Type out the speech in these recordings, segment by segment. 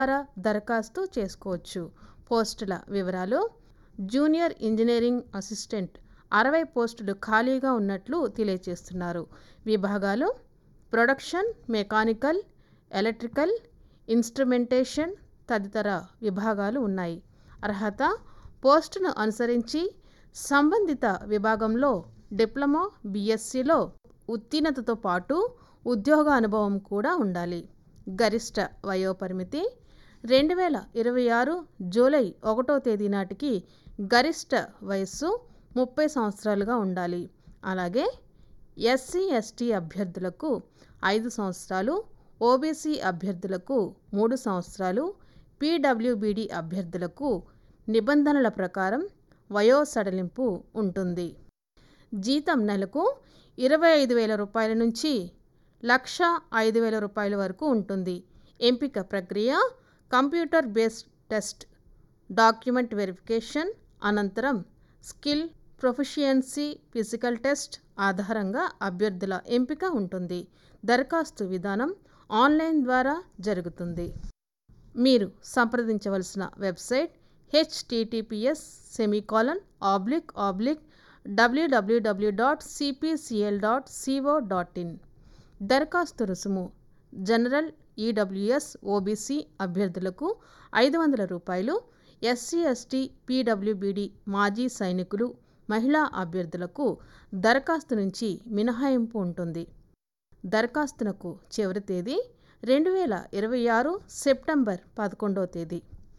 ద్వారా దరఖాస్తు చేసుకోవచ్చు పోస్టుల వివరాలు జూనియర్ ఇంజనీరింగ్ అసిస్టెంట్ అరవై పోస్టులు ఖాళీగా ఉన్నట్లు తెలియజేస్తున్నారు విభాగాలు ప్రొడక్షన్ మెకానికల్ ఎలక్ట్రికల్ ఇన్స్ట్రుమెంటేషన్ తదితర విభాగాలు ఉన్నాయి అర్హత పోస్టును అనుసరించి సంబంధిత విభాగంలో డిప్లొమా బీఎస్సీలో ఉత్తీర్ణతతో పాటు ఉద్యోగ అనుభవం కూడా ఉండాలి గరిష్ట వయోపరిమితి రెండు వేల ఇరవై ఆరు జూలై ఒకటో తేదీ నాటికి గరిష్ట వయస్సు ముప్పై సంవత్సరాలుగా ఉండాలి అలాగే ఎస్సీ ఎస్టీ అభ్యర్థులకు ఐదు సంవత్సరాలు ఓబీసీ అభ్యర్థులకు మూడు సంవత్సరాలు పీడబ్ల్యూబీడీ అభ్యర్థులకు నిబంధనల ప్రకారం వయో సడలింపు ఉంటుంది జీతం నెలకు ఇరవై ఐదు వేల రూపాయల నుంచి లక్ష ఐదు వేల రూపాయల వరకు ఉంటుంది ఎంపిక ప్రక్రియ computer based test document verification అనంతరం స్కిల్ ప్రొఫిషియన్సీ ఫిజికల్ టెస్ట్ ఆధారంగా అభ్యర్థుల ఎంపిక ఉంటుంది దరఖాస్తు విధానం ఆన్లైన్ ద్వారా జరుగుతుంది మీరు సంప్రదించవలసిన website HTTPS semicolon oblique oblique WWW dot CPCL dot CO dot in దరఖాస్తు రుసుము జనరల్ ఈడబ్ల్యూఎస్ ఓబీసీ అభ్యర్థులకు ఐదు వందల రూపాయలు ఎస్సీ ఎస్టీ పీడబ్ల్యూబీడీ మాజీ సైనికులు మహిళా అభ్యర్థులకు దరఖాస్తు నుంచి మినహాయింపు ఉంటుంది దరఖాస్తునకు చివరి తేదీ రెండు వేల ఇరవై ఆరు సెప్టెంబర్ పదకొండవ తేదీ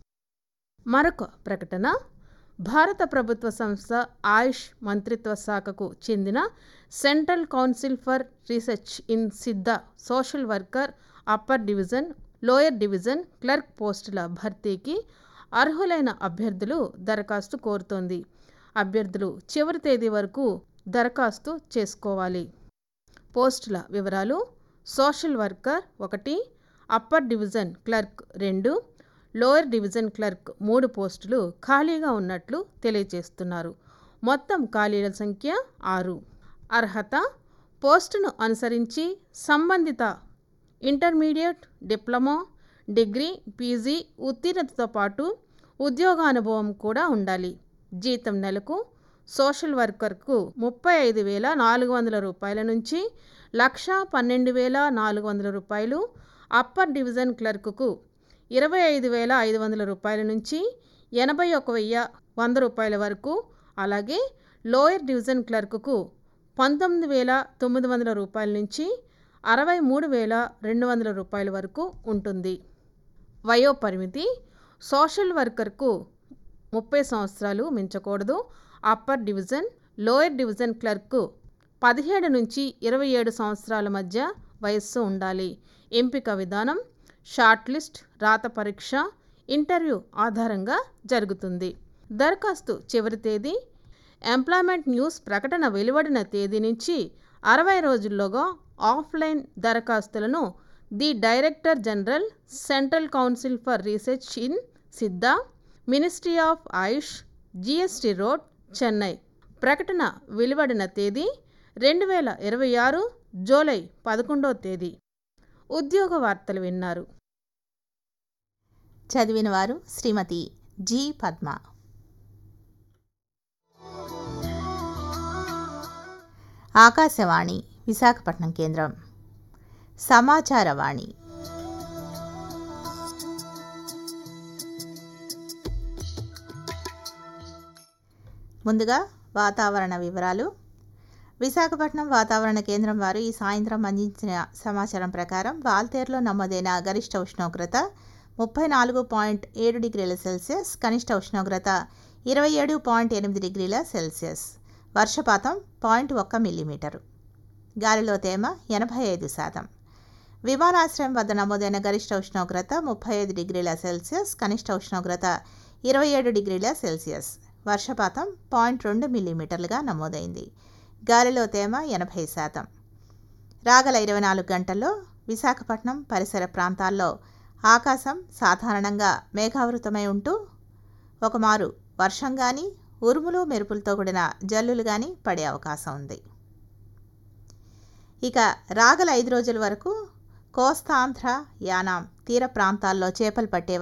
మరొక ప్రకటన భారత ప్రభుత్వ సంస్థ ఆయుష్ మంత్రిత్వ శాఖకు చెందిన central council for research in Siddha social worker upper division lower division clerk పోస్టుల భర్తీకి అర్హులైన అభ్యర్థులు దరఖాస్తు కోరుతోంది అభ్యర్థులు చివరి తేదీ వరకు దరఖాస్తు చేసుకోవాలి పోస్టుల వివరాలు సోషల్ వర్కర్ ఒకటి అప్పర్ డివిజన్ క్లర్క్ రెండు లోయర్ డివిజన్ క్లర్క్ మూడు పోస్టులు ఖాళీగా ఉన్నట్లు తెలియజేస్తున్నారు మొత్తం ఖాళీల సంఖ్య ఆరు అర్హత పోస్టును అనుసరించి సంబంధిత ఇంటర్మీడియట్ డిప్లొమా డిగ్రీ పీజీ ఉత్తీర్ణతతో పాటు ఉద్యోగానుభవం కూడా ఉండాలి జీతం నెలకు సోషల్ వర్కర్కు ముప్పై ఐదు వేల నాలుగు వందల రూపాయల నుంచి లక్ష పన్నెండు వేల నాలుగు వందల రూపాయలు అప్పర్ డివిజన్ క్లర్కుకు ఇరవై ఐదు వేల ఐదు వందల రూపాయల నుంచి ఎనభై ఒక వెయ్యి వంద రూపాయల వరకు అలాగే లోయర్ డివిజన్ క్లర్కుకు పంతొమ్మిది వేల తొమ్మిది వందల రూపాయల నుంచి అరవై మూడు వేల రెండు వందల రూపాయల వరకు ఉంటుంది వయో పరిమితి సోషల్ వర్కర్కు ముప్పై సంవత్సరాలు మించకూడదు upper division lower division clerk పదిహేడు నుంచి ఇరవై ఏడు సంవత్సరాల మధ్య వయస్సు ఉండాలి ఎంపిక విధానం షార్ట్ లిస్ట్ రాత పరీక్ష ఇంటర్వ్యూ ఆధారంగా జరుగుతుంది దరఖాస్తు చివరి తేదీ ఎంప్లాయ్మెంట్ న్యూస్ ప్రకటన వెలువడిన తేదీ నుంచి అరవై రోజుల్లోగా ఆఫ్లైన్ దరఖాస్తులను the director general central council for research in Siddha ministry of Ayush GST road Chennai ప్రకటన వెలువడిన తేదీ రెండు వేల ఇరవై ఆరు జూలై పదకొండో తేదీ ఉద్యోగ వార్తలు విన్నారు చదివిన వారు శ్రీమతి జి పద్మ ఆకాశవాణి విశాఖపట్నం కేంద్రం సమాచారవాణి ముందుగా వాతావరణ వివరాలు విశాఖపట్నం వాతావరణ కేంద్రం వారు ఈ సాయంత్రం అందించిన సమాచారం ప్రకారం వాల్తేరులో నమోదైన గరిష్ట ఉష్ణోగ్రత ముప్పై నాలుగు పాయింట్ ఏడు డిగ్రీల సెల్సియస్ కనిష్ట ఉష్ణోగ్రత ఇరవై ఏడు పాయింట్ ఎనిమిది డిగ్రీల సెల్సియస్ వర్షపాతం పాయింట్ ఒక్క మిల్లీమీటరు గాలిలో తేమ ఎనభై ఐదు శాతం విమానాశ్రయం వద్ద నమోదైన గరిష్ట ఉష్ణోగ్రత ముప్పై ఐదు డిగ్రీల సెల్సియస్ కనిష్ట ఉష్ణోగ్రత ఇరవై ఏడు డిగ్రీల సెల్సియస్ వర్షపాతం పాయింట్ రెండు మిల్లీమీటర్లుగా నమోదైంది గాలిలో తేమ ఎనభై శాతం రాగల ఇరవై నాలుగు గంటల్లో విశాఖపట్నం పరిసర ప్రాంతాల్లో ఆకాశం సాధారణంగా మేఘావృతమై ఉంటూ ఒకమారు వర్షం కానీ ఉరుములు మెరుపులతో కూడిన జల్లులు కానీ పడే అవకాశం ఉంది ఇక రాగల ఐదు రోజుల వరకు కోస్తాంధ్ర యానాం తీర ప్రాంతాల్లో చేపలు పట్టే